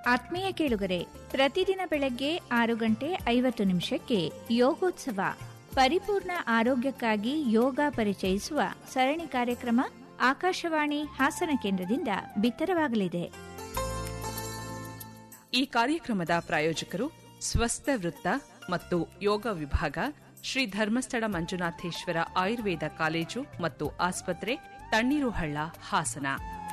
ಆತ್ಮೀಯ ಕೇಳುಗರೆ ಪ್ರತಿದಿನ ಬೆಳಗ್ಗೆ ಆರು ಗಂಟೆ ಐವತ್ತು ನಿಮಿಷಕ್ಕೆ ಯೋಗೋತ್ಸವ ಪರಿಪೂರ್ಣ ಆರೋಗ್ಯಕ್ಕಾಗಿ ಯೋಗ ಪರಿಚಯಿಸುವ ಸರಣಿ ಕಾರ್ಯಕ್ರಮ ಆಕಾಶವಾಣಿ ಹಾಸನ ಕೇಂದ್ರದಿಂದ ಬಿತ್ತರವಾಗಲಿದೆ ಈ ಕಾರ್ಯಕ್ರಮದ ಪ್ರಾಯೋಜಕರು ಸ್ವಸ್ಥ ವೃತ್ತ ಮತ್ತು ಯೋಗ ವಿಭಾಗ ಶ್ರೀ ಧರ್ಮಸ್ಥಳ ಮಂಜುನಾಥೇಶ್ವರ ಆಯುರ್ವೇದ ಕಾಲೇಜು ಮತ್ತು ಆಸ್ಪತ್ರೆ ತಣ್ಣೀರುಹಳ್ಳ ಹಾಸನ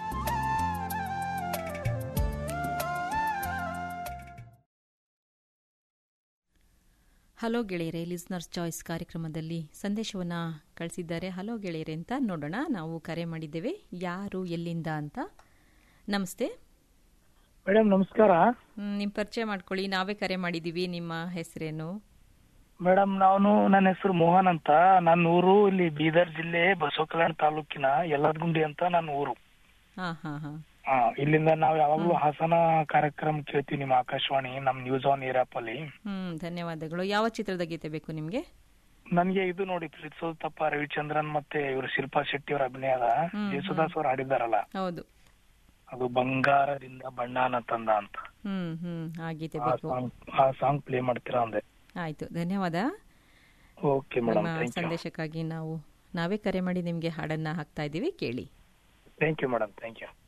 ಹಲೋ ಗೆಳೆಯರೆ ಲಿಸ್ನರ್ಸ್ ಚಾಯ್ಸ್ ಕಾರ್ಯಕ್ರಮದಲ್ಲಿ ಸಂದೇಶವನ್ನ ಕಳಿಸಿದ್ದಾರೆ ಹಲೋ ಗೆಳೆಯರೆ ಅಂತ ನೋಡೋಣ ನಾವು ಕರೆ ಮಾಡಿದ್ದೇವೆ ಯಾರು ಎಲ್ಲಿಂದ ಅಂತ ನಮಸ್ತೆ ಮೇಡಮ್ ನಮಸ್ಕಾರ ಹ್ಮ್, ನಿಮ್ ಪರಿಚಯ ಮಾಡ್ಕೊಳ್ಳಿ ನಾವೇ ಕರೆ ಮಾಡಿದೀವಿ ನಿಮ್ಮ ಹೆಸರೇನು ಮೇಡಮ್ ನಾನು ನನ್ನ ಹೆಸರು ಮೋಹನ್ ಅಂತ ನನ್ನ ಊರು ಇಲ್ಲಿ ಬೀದರ್ ಜಿಲ್ಲೆ ಬಸವಕಲ್ಯಾಣ ತಾಲೂಕಿನ ಯಲ್ಲದಗುಂಡಿ ಅಂತ ನನ್ನ ಊರು ಹಾ ಹಾ ಹಾ ಆ, ಇಲ್ಲಿಂದ ನಾವು ಯಾವಾಗ್ಲೂ ಹಾಸನ ಕಾರ್ಯಕ್ರಮ ಕೇಳ್ತೀವಿ ನಿಮ್ಮ ಆಕಾಶವಾಣಿ ನಮ್ ನ್ಯೂಸ್ ಆನ್ ಏರ್ ಆಪ್ ಅಲ್ಲಿ ಹ್ಮ್ ಧನ್ಯವಾದಗಳು ಯಾವ ಚಿತ್ರದ ಗೀತೆ ಬೇಕು ನಿಮ್ಗೆ ನನ್ಗೆ ಇದು ನೋಡಿ ಪ್ರೀತಿಸೋದಪ್ಪ ರವಿಚಂದ್ರನ್ ಮತ್ತೆ ಇವರು ಶಿಲ್ಪಾ ಶೆಟ್ಟಿ ಅವರ ಅಭಿನಯದ ಹ್ಮ್, ಯೇಸುದಾಸ್ ಅವರು ಹಾಡಿದಾರಲ್ಲ ಹೌದು ಅದು ಬಂಗಾರದಿಂದ ಬಣ್ಣನ ತಂದ ಅಂತ ಹ್ಮ್ ಹ್ಮ್ ಆ ಗೀತೆ ಆ ಬೇಕು ಸಾಂಗ್ ಆ ಸಾಂಗ್ ಪ್ಲೇ ಮಾಡ್ತೀರಾ ಅಂದೆ ಆಯ್ತು ಧನ್ಯವಾದ ಓಕೆ ಮೇಡಮ್ ನಿಮ್ಮ ಥ್ಯಾಂಕ್ ಯು ಸಂದೇಶಕ್ಕಾಗಿ ನಾವು ನಾವೇ ಕರೆ ಮಾಡಿ ನಿಮ್ಗೆ ಹಾಡನ್ನ ಹಾಕ್ತಾ ಇದ್ದೀವಿ ಕೇಳಿ thank you madam thank you